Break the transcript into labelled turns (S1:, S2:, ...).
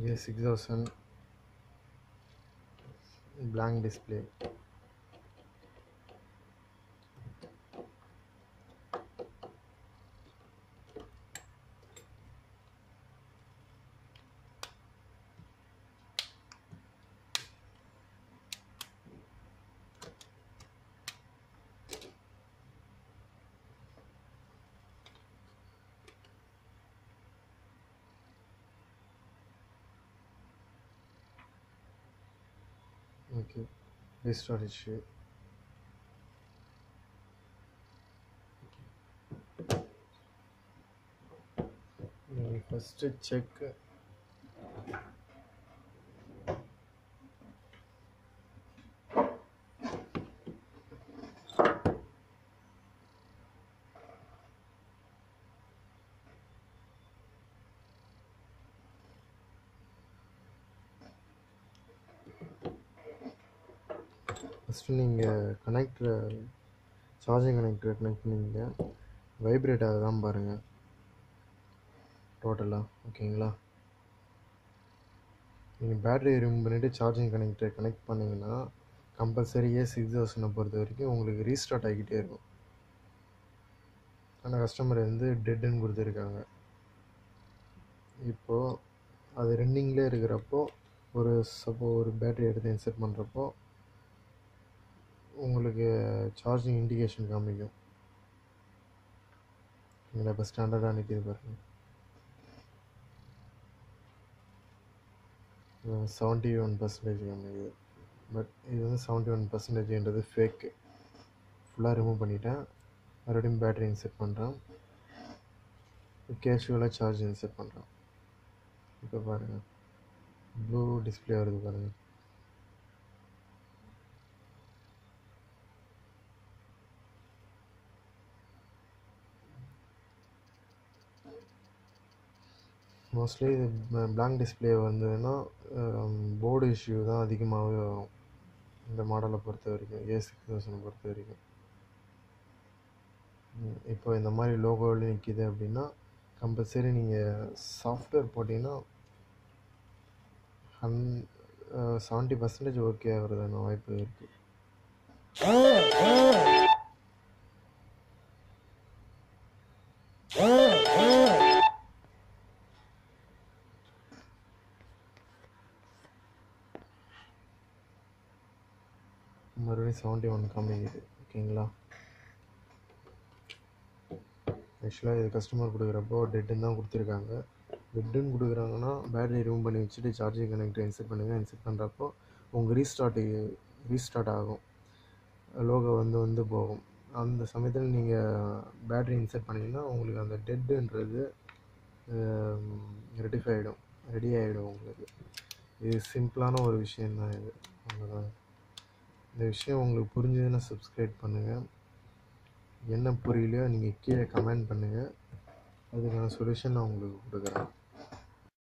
S1: ये six thousand blank display okay restart issue first check first நீங்கள் connector charging கனெக்டரை connect பண்ணிங்க vibrate ஆகுதான் பாருங்கள் டோட்டலாக ஓகேங்களா நீங்கள் பேட்டரி ரிமூவ் பண்ணிவிட்டு சார்ஜிங் கனெக்டரை கனெக்ட் பண்ணிங்கன்னா கம்பல்சரியே சிக்ஸ் தௌசண்டை பொறுத்த வரைக்கும் உங்களுக்கு ரீஸ்டார்ட் ஆகிக்கிட்டே இருக்கும் ஆனால் கஸ்டமர் வந்து டெட்டுன்னு கொடுத்துருக்காங்க இப்போது அது ரன்னிங்லேயே இருக்கிறப்போ ஒரு சப்போ ஒரு பேட்டரி எடுத்து இன்செர்ட் பண்ணுறப்போ உங்களுக்கு சார்ஜிங் இண்டிகேஷன் காமிக்கும் இதில் இப்போ ஸ்டாண்டர்டாக நிற்கிது பாருங்கள் செவன்ட்டி ஒன் பர்சன்டேஜ் காமிக்குது பட் இது வந்து செவன்ட்டி ஒன் பர்சன்டேஜ்ன்றது ஃபேக்கு ஃபுல்லாக ரிமூவ் பண்ணிட்டேன் மறுபடியும் பேட்டரி இன்செர்ட் பண்ணுறேன் கேஷுவலாக சார்ஜ் இன்செர்ட் பண்ணுறேன் இப்போ பாருங்கள் ப்ளூ டிஸ்பிளே வருது பாருங்கள் மோஸ்ட்லி இது பிளாங்க் டிஸ்பிளே வந்ததுன்னா போர்டு இஷ்யூ தான் அதிகமாகவே வரும் இந்த மாடலை பொறுத்த வரைக்கும் ஏ சிக்ஸ் தௌசண்டை பொறுத்த வரைக்கும் இப்போ இந்த மாதிரி லோகோவில் நிற்கிது அப்படின்னா கம்பல்சரி நீங்கள் சாஃப்ட்வேர் போட்டிங்கன்னா ஹன் செவன்ட்டி பர்சன்டேஜ் ஓகே ஆகிறதான வாய்ப்பு இருக்குது மறுபடியும் செவன்ட்டி ஒன் காமிக்குது ஓகேங்களா ஆக்சுவலாக இது கஸ்டமர் கொடுக்குறப்போ டெட்டுன்னு தான் கொடுத்துருக்காங்க டெட்டுன்னு கொடுக்குறாங்கன்னா பேட்டரி ரிமூவ் பண்ணி வச்சுட்டு சார்ஜிங் கனெக்டர் இன்செர்ட் பண்ணுங்கள் இன்செர்ட் பண்ணுறப்போ உங்கள் ரீஸ்டார்ட் ரீஸ்டார்ட் ஆகும் லோகோ வந்து வந்து போகும் அந்த சமயத்தில் நீங்கள் பேட்டரி இன்செர்ட் பண்ணிங்கன்னா உங்களுக்கு அந்த டெட்டுன்றது ரெட்டிஃபை ஆகிடும் ரெடி ஆகிடும் உங்களுக்கு இது சிம்பிளான ஒரு விஷயந்தான் இது அவ்வளோதான் இந்த விஷயம் உங்களுக்கு புரிஞ்சதுன்னா சப்ஸ்கிரைப் பண்ணுங்கள் என்ன புரியலையோ நீங்கள் கீழே கமெண்ட் பண்ணுங்கள் அதுக்கான சொல்யூஷன் நான் உங்களுக்கு கொடுக்குறேன்